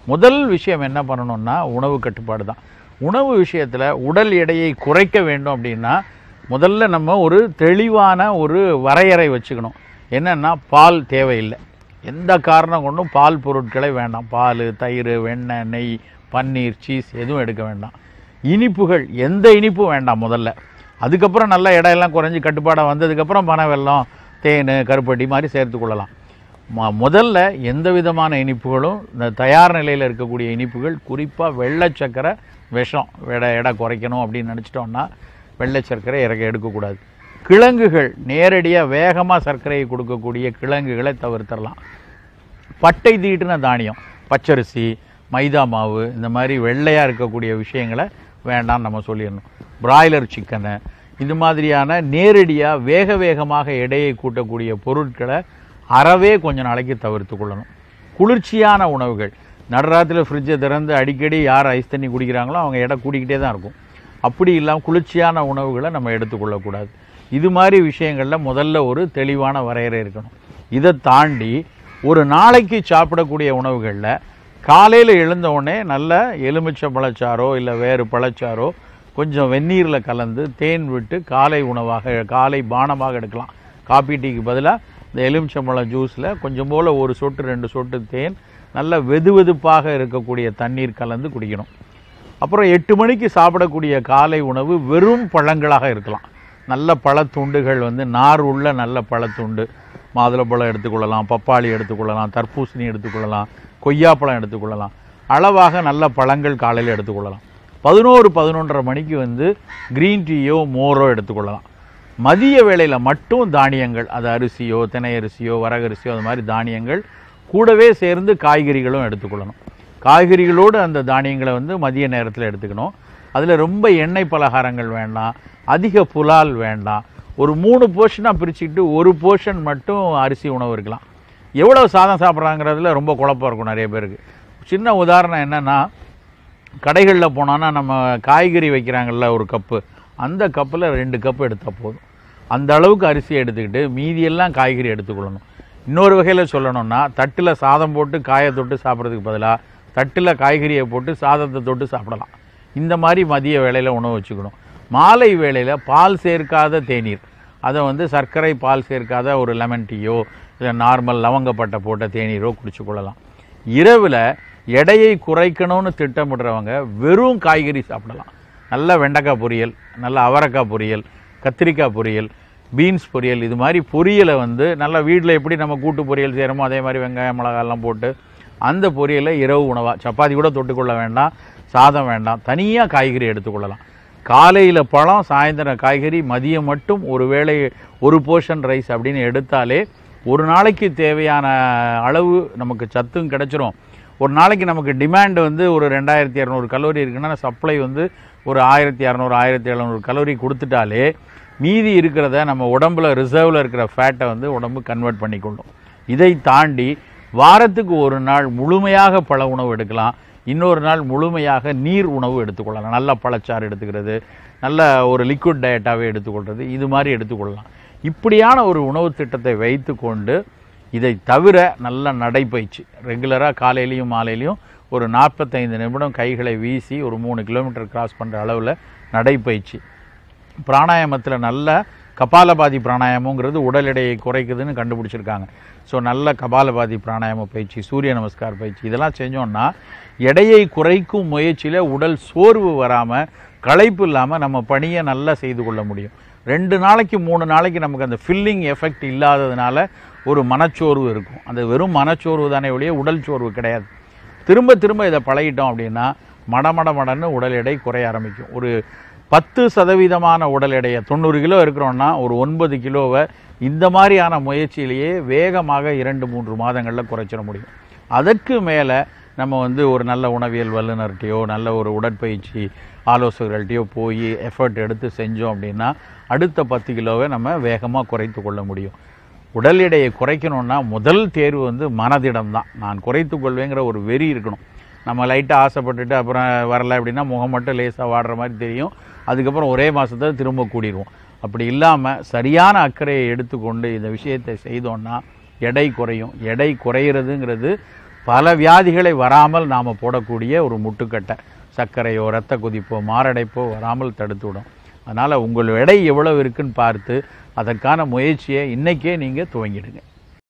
முதல் விஷயம் என்ன பண்ணணும்னா உணவு கட்டுப்பாடு தான் உணவு விஷயத்தில் உடல் எடையை குறைக்க வேண்டும் அப்படின்னா முதல்ல நம்ம ஒரு தெளிவான ஒரு வரையறை வச்சுக்கணும் என்னென்னா பால் தேவையில்லை எந்த காரணம் கொண்டும் பால் பொருட்களை வேண்டாம் பால் தயிர் வெண்ணெய் நெய் பன்னீர் சீஸ் எதுவும் எடுக்க வேண்டாம் இனிப்புகள் எந்த இனிப்பும் வேண்டாம் முதல்ல அதுக்கப்புறம் நல்ல இடையெல்லாம் குறைஞ்சி கட்டுப்பாடாக வந்ததுக்கப்புறம் பனை வெல்லம் தேன் கருப்பட்டி மாதிரி சேர்த்து கொள்ளலாம் ம- முதல்ல எந்த விதமான இனிப்புகளும் இந்த தயார் நிலையில் இருக்கக்கூடிய இனிப்புகள் குறிப்பாக வெள்ளை சர்க்கரை விஷம் எடை எடை குறைக்கணும் அப்படின்னு நினச்சிட்டோம்னா வெள்ளை சர்க்கரை இறக்க எடுக்கக்கூடாது கிழங்குகள் நேரடியாக வேகமாக சர்க்கரையை கொடுக்கக்கூடிய கிழங்குகளை தவிர்த்திடலாம் பட்டை தீட்டுன தானியம் பச்சரிசி மைதா மாவு இந்த மாதிரி வெள்ளையாக இருக்கக்கூடிய விஷயங்களை வேண்டாம் நம்ம சொல்லிடணும் பிராய்லர் சிக்கனு இது மாதிரியான நேரடியாக வேக வேகமாக எடையை கூட்டக்கூடிய பொருட்களை அறவே கொஞ்ச நாளைக்கு தவிர்த்து கொள்ளணும் குளிர்ச்சியான உணவுகள் நடுராத்தில் ஃப்ரிட்ஜை திறந்து அடிக்கடி யார் ஐஸ் தண்ணி குடிக்கிறாங்களோ அவங்க எடை கூடிக்கிட்டே தான் இருக்கும் அப்படி இல்லாமல் குளிர்ச்சியான உணவுகளை நம்ம எடுத்துக்கொள்ளக்கூடாது இது மாதிரி விஷயங்களில் முதல்ல ஒரு தெளிவான வரையறை இருக்கணும் இதை தாண்டி ஒரு நாளைக்கு சாப்பிடக்கூடிய உணவுகளில் காலையில் எழுந்த உடனே நல்ல எலுமிச்சை பழச்சாறோ இல்லை வேறு பழச்சாறோ கொஞ்சம் வெந்நீரில் கலந்து தேன் விட்டு காலை உணவாக காலை பானமாக எடுக்கலாம் காபி டீக்கு பதிலாக இந்த எலுமிச்சம்பழம் ஜூஸில் கொஞ்சம் போல் ஒரு சொட்டு ரெண்டு சொட்டு தேன் நல்ல வெதுவெதுப்பாக இருக்கக்கூடிய தண்ணீர் கலந்து குடிக்கணும் அப்புறம் எட்டு மணிக்கு சாப்பிடக்கூடிய காலை உணவு வெறும் பழங்களாக இருக்கலாம் நல்ல பழத்துண்டுகள் வந்து நார் உள்ள நல்ல பழத்துண்டு மாதுளப்பழம் எடுத்துக்கொள்ளலாம் பப்பாளி எடுத்துக்கொள்ளலாம் தர்பூசணி எடுத்துக்கொள்ளலாம் கொய்யாப்பழம் எடுத்துக்கொள்ளலாம் அளவாக நல்ல பழங்கள் காலையில் எடுத்துக்கொள்ளலாம் பதினோரு பதினொன்றரை மணிக்கு வந்து க்ரீன் டீயோ மோரோ எடுத்துக்கொள்ளலாம் மதிய வேளையில் மட்டும் தானியங்கள் அது அரிசியோ தினை அரிசியோ வரகரிசியோ அது மாதிரி தானியங்கள் கூடவே சேர்ந்து காய்கறிகளும் எடுத்துக்கொள்ளணும் காய்கறிகளோடு அந்த தானியங்களை வந்து மதிய நேரத்தில் எடுத்துக்கணும் அதில் ரொம்ப எண்ணெய் பலகாரங்கள் வேண்டாம் அதிக புலால் வேண்டாம் ஒரு மூணு போர்ஷனாக பிரிச்சுக்கிட்டு ஒரு போர்ஷன் மட்டும் அரிசி உணவு இருக்கலாம் எவ்வளோ சாதம் சாப்பிட்றாங்கிறதுல ரொம்ப குழப்பம் இருக்கும் நிறைய பேருக்கு சின்ன உதாரணம் என்னென்னா கடைகளில் போனோன்னா நம்ம காய்கறி வைக்கிறாங்கல்ல ஒரு கப்பு அந்த கப்பில் ரெண்டு கப் எடுத்தால் போதும் அந்த அளவுக்கு அரிசி எடுத்துக்கிட்டு மீதியெல்லாம் காய்கறி எடுத்துக்கொள்ளணும் இன்னொரு வகையில் சொல்லணும்னா தட்டில் சாதம் போட்டு காயை தொட்டு சாப்பிட்றதுக்கு பதிலாக தட்டில் காய்கறியை போட்டு சாதத்தை தொட்டு சாப்பிடலாம் இந்த மாதிரி மதிய வேளையில் உணவு வச்சுக்கணும் மாலை வேளையில் பால் சேர்க்காத தேநீர் அதை வந்து சர்க்கரை பால் சேர்க்காத ஒரு லெமன் டீயோ இல்லை நார்மல் லவங்கப்பட்டை போட்ட தேநீரோ குடிச்சு கொள்ளலாம் இரவில் எடையை குறைக்கணும்னு திட்டமிடுறவங்க வெறும் காய்கறி சாப்பிடலாம் நல்ல வெண்டைக்காய் பொரியல் நல்ல அவரைக்காய் பொரியல் கத்திரிக்காய் பொரியல் பீன்ஸ் பொரியல் இது மாதிரி பொரியலை வந்து நல்லா வீட்டில் எப்படி நம்ம கூட்டு பொரியல் செய்கிறோமோ அதே மாதிரி வெங்காயம் மிளகாயெல்லாம் போட்டு அந்த பொரியலை இரவு உணவாக சப்பாத்தி கூட தொட்டுக்கொள்ள வேண்டாம் சாதம் வேண்டாம் தனியாக காய்கறி எடுத்துக்கொள்ளலாம் காலையில் பழம் சாயந்தரம் காய்கறி மதியம் மட்டும் ஒரு வேளை ஒரு போர்ஷன் ரைஸ் அப்படின்னு எடுத்தாலே ஒரு நாளைக்கு தேவையான அளவு நமக்கு சத்தும் கிடைச்சிரும் ஒரு நாளைக்கு நமக்கு டிமாண்ட் வந்து ஒரு ரெண்டாயிரத்தி இரநூறு கலோரி இருக்குன்னா சப்ளை வந்து ஒரு ஆயிரத்தி இரநூறு ஆயிரத்தி எழுநூறு கலோரி கொடுத்துட்டாலே மீதி இருக்கிறத நம்ம உடம்புல ரிசர்வில் இருக்கிற ஃபேட்டை வந்து உடம்பு கன்வெர்ட் பண்ணிக்கொள்ளும் இதை தாண்டி வாரத்துக்கு ஒரு நாள் முழுமையாக பழ உணவு எடுக்கலாம் இன்னொரு நாள் முழுமையாக நீர் உணவு எடுத்துக்கொள்ளலாம் நல்ல பழச்சாறு எடுத்துக்கிறது நல்ல ஒரு லிக்விட் டயட்டாகவே எடுத்துக்கொள்கிறது இது மாதிரி எடுத்துக்கொள்ளலாம் இப்படியான ஒரு உணவு திட்டத்தை வைத்துக்கொண்டு இதை தவிர நல்ல நடைப்பயிற்சி ரெகுலராக காலையிலையும் மாலையிலையும் ஒரு நாற்பத்தைந்து நிமிடம் கைகளை வீசி ஒரு மூணு கிலோமீட்டர் கிராஸ் பண்ணுற அளவில் நடைப்பயிற்சி பிராணாயாமத்தில் நல்ல கபாலபாதி பிராணாயாமங்கிறது உடல் எடையை குறைக்குதுன்னு கண்டுபிடிச்சிருக்காங்க ஸோ நல்ல கபாலபாதி பிராணாயாம பயிற்சி சூரிய நமஸ்கார் பயிற்சி இதெல்லாம் செஞ்சோம்னா எடையை குறைக்கும் முயற்சியில் உடல் சோர்வு வராமல் களைப்பு இல்லாமல் நம்ம பணியை நல்லா செய்து கொள்ள முடியும் ரெண்டு நாளைக்கு மூணு நாளைக்கு நமக்கு அந்த ஃபில்லிங் எஃபெக்ட் இல்லாததுனால ஒரு மனச்சோர்வு இருக்கும் அந்த வெறும் மனச்சோர்வு தானே ஒழிய உடல் சோர்வு கிடையாது திரும்ப திரும்ப இதை பழகிட்டோம் அப்படின்னா மடமட மடன்னு உடல் எடை குறைய ஆரம்பிக்கும் ஒரு பத்து சதவீதமான உடல் எடையை தொண்ணூறு கிலோ இருக்கிறோன்னா ஒரு ஒன்பது கிலோவை இந்த மாதிரியான முயற்சியிலேயே வேகமாக இரண்டு மூன்று மாதங்களில் குறைச்சிட முடியும் அதற்கு மேலே நம்ம வந்து ஒரு நல்ல உணவியல் வல்லுநர்கிட்டயோ நல்ல ஒரு உடற்பயிற்சி ஆலோசகர்கள்ட்டையோ போய் எஃபர்ட் எடுத்து செஞ்சோம் அப்படின்னா அடுத்த பத்து கிலோவை நம்ம வேகமாக குறைத்து கொள்ள முடியும் உடல் எடையை குறைக்கணும்னா முதல் தேர்வு வந்து மனதிடம் தான் நான் குறைத்து கொள்வேங்கிற ஒரு வெறி இருக்கணும் நம்ம லைட்டாக ஆசைப்பட்டுட்டு அப்புறம் வரல அப்படின்னா முகம் மட்டும் லேசாக வாடுற மாதிரி தெரியும் அதுக்கப்புறம் ஒரே மாதத்தில் திரும்ப கூடிடுவோம் அப்படி இல்லாமல் சரியான அக்கறையை எடுத்துக்கொண்டு இந்த விஷயத்தை செய்தோன்னா எடை குறையும் எடை குறையிறதுங்கிறது பல வியாதிகளை வராமல் நாம் போடக்கூடிய ஒரு முட்டுக்கட்டை சர்க்கரையோ இரத்த கொதிப்போ மாரடைப்போ வராமல் தடுத்து விடும் அதனால் உங்கள் எடை எவ்வளவு இருக்குன்னு பார்த்து அதற்கான முயற்சியை இன்றைக்கே நீங்கள் துவங்கிடுங்க